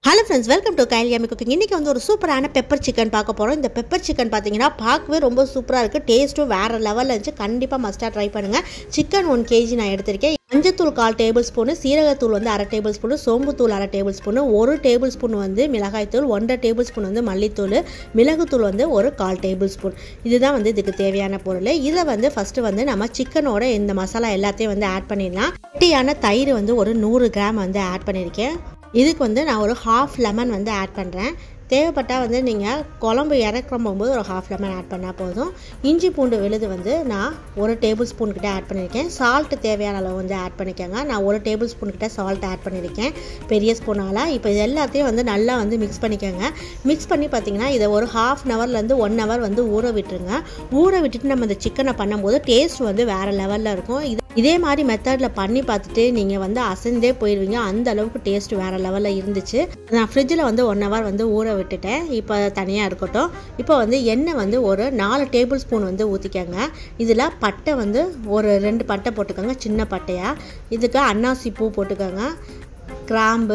hello friends welcome to கைல் யாமி cooking இன்றைக்கி வந்து ஒரு சூப்பரான பெப்பர் சிக்கன் பார்க்க போகிறோம் இந்த பெப்பர் சிக்கன் பார்த்தீங்கன்னா பார்க்கவே ரொம்ப சூப்பராக இருக்குது டேஸ்ட்டும் வேறு லெவலில் இருந்துச்சு கண்டிப்பாக மஸ்ட்டாக ட்ரை பண்ணுங்கள் சிக்கன் ஒன் கேஜி நான் எடுத்திருக்கேன் மஞ்சத்தூள் கால் டேபிள் ஸ்பூனு சீரகத்தூள் வந்து அரை டேபிள் ஸ்பூனு சோம்புத்தூள் அரை டேபிள் ஸ்பூனு ஒரு டேபிள் ஸ்பூன் வந்து மிளகாய்த்தூள் ஒன்றரை டேபிள் ஸ்பூன் வந்து மல்லித்தூள் மிளகுத்தூள் வந்து ஒரு கால் டேபிள் ஸ்பூன் இதுதான் வந்து இதுக்கு தேவையான பொருள் இதை வந்து ஃபஸ்ட்டு வந்து நம்ம சிக்கனோட இந்த மசாலா எல்லாத்தையும் வந்து ஆட் பண்ணிடலாம் கட்டியான தயிர் வந்து ஒரு நூறு கிராம் வந்து ஆட் பண்ணியிருக்கேன் இதுக்கு வந்து நான் ஒரு ஹாஃப் லெமன் வந்து ஆட் பண்ணுறேன் தேவைப்பட்டால் வந்து நீங்கள் குழம்பு இறக்குற போகும்போது ஒரு ஹாஃப் லெமன் ஆட் பண்ணால் போதும் இஞ்சி பூண்டு விழுது வந்து நான் ஒரு டேபிள் ஸ்பூன் கிட்ட ஆட் பண்ணியிருக்கேன் சால்ட்டு தேவையான அளவு வந்து ஆட் பண்ணிக்கோங்க நான் ஒரு டேபிள் ஸ்பூன் கிட்ட சால்ட் ஆட் பண்ணியிருக்கேன் பெரிய ஸ்பூனால் இப்போ இது எல்லாத்தையும் வந்து நல்லா வந்து மிக்ஸ் பண்ணிக்கோங்க மிக்ஸ் பண்ணி பார்த்தீங்கன்னா இதை ஒரு ஹாஃப் அன் ஹவர்லேருந்து ஒன் ஹவர் வந்து ஊற விட்டுருங்க ஊற விட்டுட்டு நம்ம இந்த சிக்கனை பண்ணும்போது டேஸ்ட் வந்து வேறு லெவலில் இருக்கும் இது இதே மாதிரி மெத்தடில் பண்ணி பார்த்துட்டு நீங்கள் வந்து அசைந்தே போயிடுவீங்க அந்த அளவுக்கு டேஸ்ட் வேறு லெவலில் இருந்துச்சு நான் ஃப்ரிட்ஜில் வந்து ஒன் ஹவர் வந்து ஊற விட்டுட்டேன் இப்போ தனியாக இருக்கட்டும் இப்போ வந்து எண்ணெய் வந்து ஒரு நாலு டேபிள் ஸ்பூன் வந்து ஊற்றிக்கோங்க இதில் பட்டை வந்து ஒரு ரெண்டு பட்டை போட்டுக்கோங்க சின்ன பட்டையாக இதுக்கு அன்னாசி பூ போட்டுக்கோங்க கிராம்பு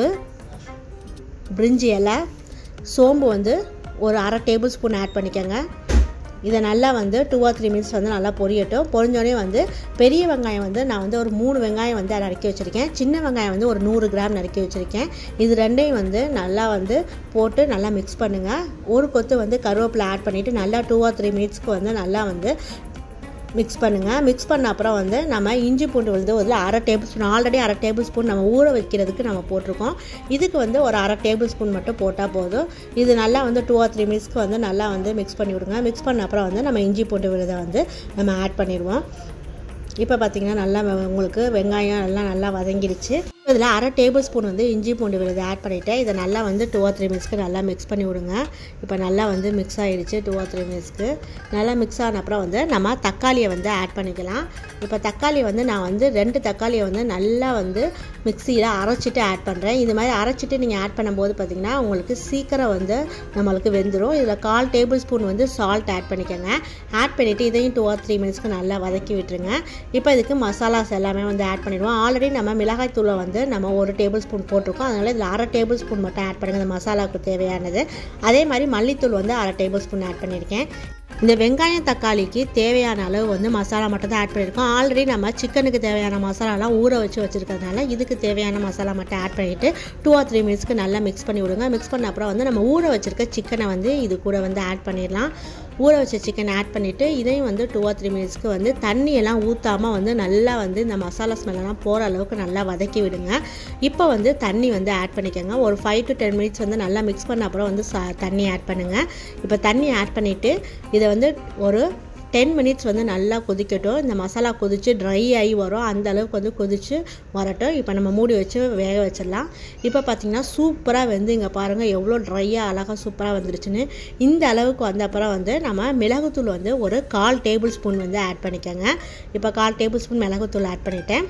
பிரிஞ்சி இலை சோம்பு வந்து ஒரு அரை டேபிள் ஸ்பூன் ஆட் பண்ணிக்கோங்க இதை நல்லா வந்து டூ ஆர் த்ரீ மினிட்ஸ் வந்து நல்லா பொரியட்டும் பொரிஞ்சோடனே வந்து பெரிய வெங்காயம் வந்து நான் வந்து ஒரு மூணு வெங்காயம் வந்து நறுக்கி வச்சுருக்கேன் சின்ன வெங்காயம் வந்து ஒரு நூறு கிராம் நறுக்கி வச்சுருக்கேன் இது ரெண்டையும் வந்து நல்லா வந்து போட்டு நல்லா மிக்ஸ் பண்ணுங்கள் ஒரு கொத்து வந்து கருவேப்பிலை ஆட் பண்ணிவிட்டு நல்லா டூ ஆர் த்ரீ மினிட்ஸ்க்கு வந்து நல்லா வந்து மிக்ஸ் பண்ணுங்கள் மிக்ஸ் பண்ண அப்புறம் வந்து நம்ம இஞ்சி பூண்டு விழுந்து ஒரு அரை டேபிள் ஸ்பூன் ஆல்ரெடி அரை டேபிள் ஸ்பூன் நம்ம ஊற வைக்கிறதுக்கு நம்ம போட்டிருக்கோம் இதுக்கு வந்து ஒரு அரை டேபிள் ஸ்பூன் மட்டும் போட்டால் போதும் இது நல்லா வந்து டூ ஆர் த்ரீ மினிட்ஸ்க்கு வந்து நல்லா வந்து மிக்ஸ் பண்ணி விடுங்க மிக்ஸ் பண்ண அப்புறம் வந்து நம்ம இஞ்சி பூண்டு விழுதை வந்து நம்ம ஆட் பண்ணிடுவோம் இப்போ பார்த்தீங்கன்னா நல்லா உங்களுக்கு வெங்காயம் எல்லாம் நல்லா வதங்கிடுச்சு இதில் அரை டேபிள் ஸ்பூன் வந்து இஞ்சி பூண்டு விழுது ஆட் பண்ணிவிட்டேன் இதை நல்லா வந்து டூ ஆர் த்ரீ மினிட்ஸ்க்கு நல்லா மிக்ஸ் பண்ணி விடுங்க இப்போ நல்லா வந்து மிக்ஸ் ஆகிடுச்சு டூ ஆர் த்ரீ மினிட்ஸ்க்கு நல்லா மிக்ஸ் ஆன அப்புறம் வந்து நம்ம தக்காளியை வந்து ஆட் பண்ணிக்கலாம் இப்போ தக்காளி வந்து நான் வந்து ரெண்டு தக்காளியை வந்து நல்லா வந்து மிக்சியில் அரைச்சிட்டு ஆட் பண்ணுறேன் இது மாதிரி அரைச்சிட்டு நீங்கள் ஆட் பண்ணும்போது பார்த்திங்கன்னா உங்களுக்கு சீக்கிரம் வந்து நம்மளுக்கு வெந்துடும் இதில் கால் டேபிள் ஸ்பூன் வந்து சால்ட் ஆட் பண்ணிக்கோங்க ஆட் பண்ணிவிட்டு இதையும் டூ ஆர் த்ரீ மினிட்ஸ்க்கு நல்லா வதக்கி விட்டுருங்க இப்போ இதுக்கு மசாலாஸ் எல்லாமே வந்து ஆட் பண்ணிடுவோம் ஆல்ரெடி நம்ம மிளகாய் தூளை வந்து நம்ம ஒரு டேபிள் ஸ்பூன் போட்டிருக்கோம் அதனால் இதில் அரை டேபிள் ஸ்பூன் மட்டும் ஆட் பண்ணுங்கள் இந்த மசாலாவுக்கு தேவையானது அதே மாதிரி மல்லித்தூள் வந்து அரை டேபிள் ஸ்பூன் ஆட் பண்ணியிருக்கேன் இந்த வெங்காயம் தக்காளிக்கு தேவையான அளவு வந்து மசாலா மட்டும் தான் ஆட் பண்ணியிருக்கோம் ஆல்ரெடி நம்ம சிக்கனுக்கு தேவையான மசாலாலாம் ஊற வச்சு வச்சுருக்கிறதுனால இதுக்கு தேவையான மசாலா மட்டும் ஆட் பண்ணிவிட்டு டூ ஆர் த்ரீ மினிட்ஸ்க்கு நல்லா மிக்ஸ் பண்ணி விடுங்க மிக்ஸ் பண்ண அப்புறம் வந்து நம்ம ஊற வச்சுருக்க சிக்கனை வந்து இது கூட வந்து ஆட் பண்ணிடலாம் ஊற வச்ச சிக்கன் ஆட் பண்ணிவிட்டு இதையும் வந்து டூ ஆர் த்ரீ மினிட்ஸ்க்கு வந்து தண்ணியெல்லாம் ஊற்றாமல் வந்து நல்லா வந்து இந்த மசாலா ஸ்மெல்லாம் போகிற அளவுக்கு நல்லா வதக்கி விடுங்க இப்போ வந்து தண்ணி வந்து ஆட் பண்ணிக்கோங்க ஒரு ஃபைவ் டு டென் மினிட்ஸ் வந்து நல்லா மிக்ஸ் பண்ண அப்புறம் வந்து தண்ணி ஆட் பண்ணுங்கள் இப்போ தண்ணி ஆட் பண்ணிவிட்டு இதை வந்து ஒரு டென் மினிட்ஸ் வந்து நல்லா கொதிக்கட்டும் இந்த மசாலா கொதித்து ட்ரை ஆகி வரும் அந்த அளவுக்கு வந்து கொதித்து வரட்டும் இப்போ நம்ம மூடி வச்சு வேக வச்சிடலாம் இப்போ பார்த்திங்கன்னா சூப்பராக வந்து இங்கே பாருங்கள் எவ்வளோ ட்ரையாக அழகாக சூப்பராக வந்துருச்சுன்னு இந்த அளவுக்கு வந்த அப்புறம் வந்து நம்ம மிளகுத்தூள் வந்து ஒரு கால் டேபிள் ஸ்பூன் வந்து ஆட் பண்ணிக்கோங்க இப்போ கால் டேபிள் ஸ்பூன் மிளகுத்தூள் ஆட் பண்ணிட்டேன்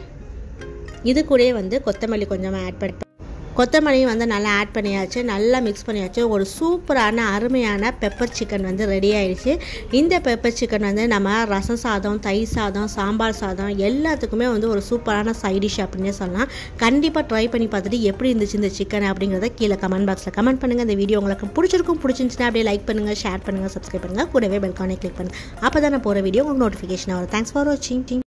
இது கூடயே வந்து கொத்தமல்லி கொஞ்சமாக ஆட் பண்ணி கொத்தமல்லியும் வந்து நல்லா ஆட் பண்ணியாச்சு நல்லா மிக்ஸ் பண்ணியாச்சு ஒரு சூப்பரான அருமையான பெப்பர் சிக்கன் வந்து ரெடி ஆயிடுச்சு இந்த பெப்பர் சிக்கன் வந்து நம்ம ரசம் சாதம் தயிர் சாதம் சாம்பார் சாதம் எல்லாத்துக்குமே வந்து ஒரு சூப்பரான சைட் டிஷ் அப்படின்னே சொல்லலாம் கண்டிப்பாக ட்ரை பண்ணி பார்த்துட்டு எப்படி இருந்துச்சு இந்த சிக்கன் அப்படிங்கிறத கீழே கமெண்ட் பாக்ஸில் கமெண்ட் பண்ணுங்கள் இந்த வீடியோ உங்களுக்கு பிடிச்சிருக்கும் பிடிச்சிருந்துச்சுன்னா அப்படியே லைக் பண்ணுங்கள் ஷேர் பண்ணுங்கள் சப்ஸ்கிரைப் பண்ணுங்கள் கூடவே பெல்கானே கிளிக் பண்ணுங்கள் அப்போ தான் நான் போகிற வீடியோ உங்களுக்கு நோட்டிஃபிகேஷன் வரும் தேங்க்ஸ் ஃபார் வாட்சிங்